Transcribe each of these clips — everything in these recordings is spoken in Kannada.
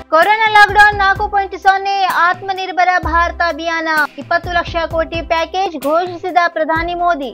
ಕೊರೋನಾ ಲಾಕ್ಡೌನ್ ನಾಲ್ಕು ಪಾಯಿಂಟ್ ಸೊನ್ನೆ ಆತ್ಮನಿರ್ಭರ ಭಾರತ ಅಭಿಯಾನ ಇಪ್ಪತ್ತು ಲಕ್ಷ ಕೋಟಿ ಪ್ಯಾಕೇಜ್ ಘೋಷಿಸಿದ ಪ್ರಧಾನಿ ಮೋದಿ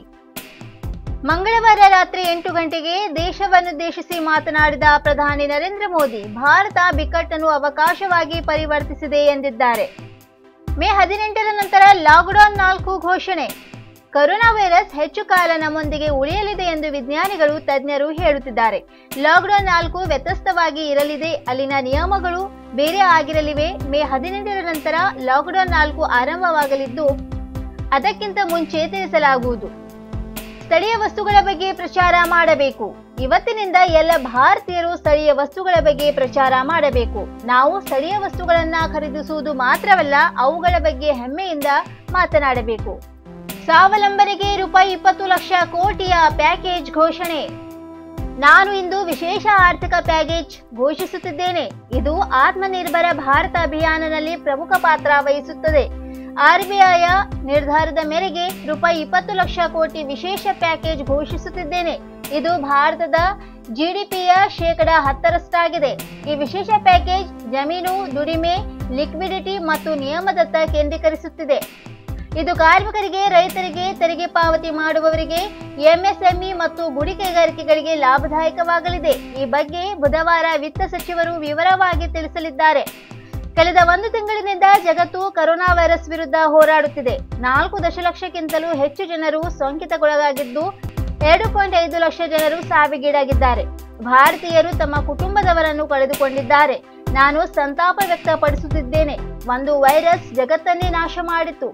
ಮಂಗಳವಾರ ರಾತ್ರಿ ಎಂಟು ಗಂಟೆಗೆ ದೇಶವನ್ನುದ್ದೇಶಿಸಿ ಮಾತನಾಡಿದ ಪ್ರಧಾನಿ ನರೇಂದ್ರ ಮೋದಿ ಭಾರತ ಬಿಕ್ಕಟ್ಟನ್ನು ಅವಕಾಶವಾಗಿ ಪರಿವರ್ತಿಸಿದೆ ಎಂದಿದ್ದಾರೆ ಮೇ ಹದಿನೆಂಟರ ನಂತರ ಲಾಕ್ಡೌನ್ ನಾಲ್ಕು ಘೋಷಣೆ ಕೊರೋನಾ ವೈರಸ್ ಹೆಚ್ಚು ಕಾಲ ನಮ್ಮೊಂದಿಗೆ ಉಳಿಯಲಿದೆ ಎಂದು ವಿಜ್ಞಾನಿಗಳು ತಜ್ಞರು ಹೇಳುತ್ತಿದ್ದಾರೆ ಲಾಕ್ಡೌನ್ ನಾಲ್ಕು ವ್ಯತ್ಯಸ್ತವಾಗಿ ಇರಲಿದೆ ಅಲ್ಲಿನ ನಿಯಮಗಳು ಬೇರೆ ಆಗಿರಲಿವೆ ಮೇ ಹದಿನೆಂಟರ ನಂತರ ಲಾಕ್ಡೌನ್ ನಾಲ್ಕು ಆರಂಭವಾಗಲಿದ್ದು ಅದಕ್ಕಿಂತ ಮುಂಚೆ ತಿಳಿಸಲಾಗುವುದು ಸ್ಥಳೀಯ ವಸ್ತುಗಳ ಬಗ್ಗೆ ಪ್ರಚಾರ ಮಾಡಬೇಕು ಇವತ್ತಿನಿಂದ ಎಲ್ಲ ಭಾರತೀಯರು ಸ್ಥಳೀಯ ವಸ್ತುಗಳ ಬಗ್ಗೆ ಪ್ರಚಾರ ಮಾಡಬೇಕು ನಾವು ಸ್ಥಳೀಯ ವಸ್ತುಗಳನ್ನ ಖರೀದಿಸುವುದು ಮಾತ್ರವಲ್ಲ ಅವುಗಳ ಬಗ್ಗೆ ಹೆಮ್ಮೆಯಿಂದ ಮಾತನಾಡಬೇಕು ಸ್ವಾವಲಂಬನೆಗೆ ರೂಪಾಯಿ ಇಪ್ಪತ್ತು ಲಕ್ಷ ಕೋಟಿಯ ಪ್ಯಾಕೇಜ್ ಘೋಷಣೆ ನಾನು ಇಂದು ವಿಶೇಷ ಆರ್ಥಿಕ ಪ್ಯಾಕೇಜ್ ಘೋಷಿಸುತ್ತಿದ್ದೇನೆ ಇದು ಆತ್ಮನಿರ್ಭರ ಭಾರತ ಅಭಿಯಾನದಲ್ಲಿ ಪ್ರಮುಖ ಪಾತ್ರ ವಹಿಸುತ್ತದೆ ಆರ್ಬಿಐಯ ನಿರ್ಧಾರದ ಮೇರೆಗೆ ರೂಪಾಯಿ ಇಪ್ಪತ್ತು ಲಕ್ಷ ಕೋಟಿ ವಿಶೇಷ ಪ್ಯಾಕೇಜ್ ಘೋಷಿಸುತ್ತಿದ್ದೇನೆ ಇದು ಭಾರತದ ಜಿಡಿಪಿಯ ಶೇಕಡ ಹತ್ತರಷ್ಟಾಗಿದೆ ಈ ವಿಶೇಷ ಪ್ಯಾಕೇಜ್ ಜಮೀನು ದುಡಿಮೆ ಲಿಕ್ವಿಡಿಟಿ ಮತ್ತು ನಿಯಮದತ್ತ ಕೇಂದ್ರೀಕರಿಸುತ್ತಿದೆ ಇದು ಕಾರ್ಮಿಕರಿಗೆ ರೈತರಿಗೆ ತೆರಿಗೆ ಪಾವತಿ ಮಾಡುವವರಿಗೆ ಎಂಎಸ್ಎಂಇ ಮತ್ತು ಗುಡಿ ಕೈಗಾರಿಕೆಗಳಿಗೆ ಲಾಭದಾಯಕವಾಗಲಿದೆ ಈ ಬಗ್ಗೆ ಬುಧವಾರ ವಿತ್ತ ಸಚಿವರು ವಿವರವಾಗಿ ತಿಳಿಸಲಿದ್ದಾರೆ ಕಳೆದ ಒಂದು ತಿಂಗಳಿನಿಂದ ಜಗತ್ತು ಕರೋನಾ ವೈರಸ್ ವಿರುದ್ಧ ಹೋರಾಡುತ್ತಿದೆ ನಾಲ್ಕು ದಶಲಕ್ಷಕ್ಕಿಂತಲೂ ಹೆಚ್ಚು ಜನರು ಸೋಂಕಿತಗೊಳಗಾಗಿದ್ದು ಎರಡು ಪಾಯಿಂಟ್ ಐದು ಲಕ್ಷ ಜನರು ಸಾವಿಗೀಡಾಗಿದ್ದಾರೆ ಭಾರತೀಯರು ತಮ್ಮ ಕುಟುಂಬದವರನ್ನು ಕಳೆದುಕೊಂಡಿದ್ದಾರೆ ನಾನು ಸಂತಾಪ ವ್ಯಕ್ತಪಡಿಸುತ್ತಿದ್ದೇನೆ ಒಂದು ವೈರಸ್ ಜಗತ್ತನ್ನೇ ನಾಶ ಮಾಡಿತು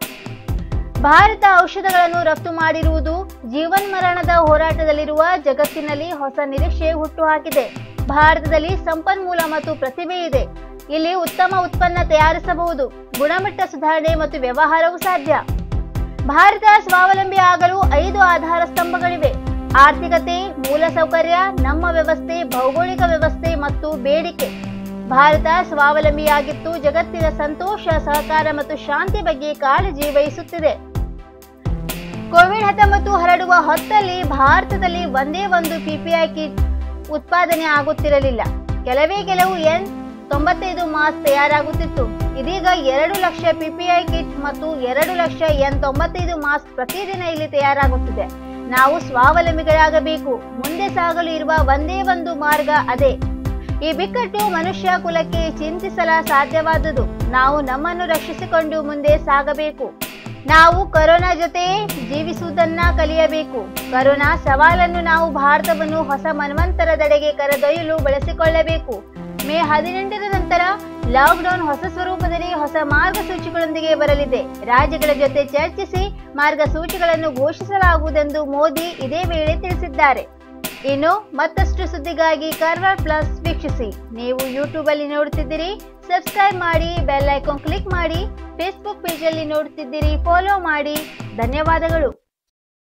ಭಾರತ ಔಷಧಗಳನ್ನು ರಫ್ತು ಮಾಡಿರುವುದು ಜೀವನ್ಮರಣದ ಹೋರಾಟದಲ್ಲಿರುವ ಜಗತ್ತಿನಲ್ಲಿ ಹೊಸ ನಿರೀಕ್ಷೆ ಹುಟ್ಟುಹಾಕಿದೆ ಭಾರತದಲ್ಲಿ ಸಂಪನ್ಮೂಲ ಮತ್ತು ಪ್ರತಿಭೆ ಇದೆ ಇಲ್ಲಿ ಉತ್ತಮ ಉತ್ಪನ್ನ ತಯಾರಿಸಬಹುದು ಗುಣಮಟ್ಟ ಸುಧಾರಣೆ ಮತ್ತು ವ್ಯವಹಾರವು ಸಾಧ್ಯ ಭಾರತ ಸ್ವಾವಲಂಬಿ ಆಗಲು ಐದು ಆಧಾರ ಸ್ತಂಭಗಳಿವೆ ಆರ್ಥಿಕತೆ ಮೂಲಸೌಕರ್ಯ ನಮ್ಮ ವ್ಯವಸ್ಥೆ ಭೌಗೋಳಿಕ ವ್ಯವಸ್ಥೆ ಮತ್ತು ಬೇಡಿಕೆ ಭಾರತ ಸ್ವಾವಲಂಬಿಯಾಗಿತ್ತು ಜಗತ್ತಿನ ಸಂತೋಷ ಸಹಕಾರ ಮತ್ತು ಶಾಂತಿ ಬಗ್ಗೆ ಕಾಳಜಿ ವಹಿಸುತ್ತಿದೆ ಕೋವಿಡ್ ಹತ್ತೊಂಬತ್ತು ಹರಡುವ ಹೊತ್ತಲ್ಲಿ ಭಾರತದಲ್ಲಿ ಒಂದೇ ಒಂದು ಪಿಪಿಐ ಕಿಟ್ ಉತ್ಪಾದನೆ ಆಗುತ್ತಿರಲಿಲ್ಲ ಕೆಲವೇ ಕೆಲವು ಎನ್ ತೊಂಬತ್ತೈದು ಮಾಸ್ಕ್ ತಯಾರಾಗುತ್ತಿತ್ತು ಇದೀಗ ಎರಡು ಲಕ್ಷ ಪಿಪಿಐ ಕಿಟ್ ಮತ್ತು ಎರಡು ಲಕ್ಷ ಎನ್ ತೊಂಬತ್ತೈದು ಮಾಸ್ಕ್ ಪ್ರತಿದಿನ ಇಲ್ಲಿ ತಯಾರಾಗುತ್ತಿದೆ ನಾವು ಸ್ವಾವಲಂಬಿಗಳಾಗಬೇಕು ಮುಂದೆ ಸಾಗಲು ಇರುವ ಒಂದೇ ಒಂದು ಮಾರ್ಗ ಅದೇ ಈ ಬಿಕ್ಕಟ್ಟು ಮನುಷ್ಯ ಕುಲಕ್ಕೆ ಚಿಂತಿಸಲ ಸಾಧ್ಯವಾದುದು ನಾವು ನಮ್ಮನ್ನು ರಕ್ಷಿಸಿಕೊಂಡು ಮುಂದೆ ಸಾಗಬೇಕು ನಾವು ಕೊರೋನಾ ಜೊತೆ ಜೀವಿಸುವುದನ್ನ ಕಲಿಯಬೇಕು ಕೊರೋನಾ ಸವಾಲನ್ನು ನಾವು ಭಾರತವನ್ನು ಹೊಸ ಮನ್ವಂತರದೆಡೆಗೆ ಕರೆದೊಯ್ಯಲು ಬಳಸಿಕೊಳ್ಳಬೇಕು ಮೇ ಹದಿನೆಂಟರ ನಂತರ ಲಾಕ್ಡೌನ್ ಹೊಸ ಸ್ವರೂಪದಲ್ಲಿ ಹೊಸ ಮಾರ್ಗಸೂಚಿಗಳೊಂದಿಗೆ ಬರಲಿದೆ ರಾಜ್ಯಗಳ ಜೊತೆ ಚರ್ಚಿಸಿ ಮಾರ್ಗಸೂಚಿಗಳನ್ನು ಘೋಷಿಸಲಾಗುವುದೆಂದು ಮೋದಿ ಇದೇ ವೇಳೆ ತಿಳಿಸಿದ್ದಾರೆ ಇನ್ನು ಮತ್ತಷ್ಟು ಸುದ್ದಿಗಾಗಿ ಕಾರ್ವಾರ್ ಪ್ಲಸ್ ವೀಕ್ಷಿಸಿ ನೀವು ಯೂಟ್ಯೂಬ್ ಅಲ್ಲಿ ನೋಡುತ್ತಿದ್ದೀರಿ ಸಬ್ಸ್ಕ್ರೈಬ್ ಮಾಡಿ ಬೆಲ್ ಐಕಾನ್ ಕ್ಲಿಕ್ ಮಾಡಿ ಫೇಸ್ಬುಕ್ ಪೇಜ್ ಅಲ್ಲಿ ನೋಡುತ್ತಿದ್ದೀರಿ ಫಾಲೋ ಮಾಡಿ ಧನ್ಯವಾದಗಳು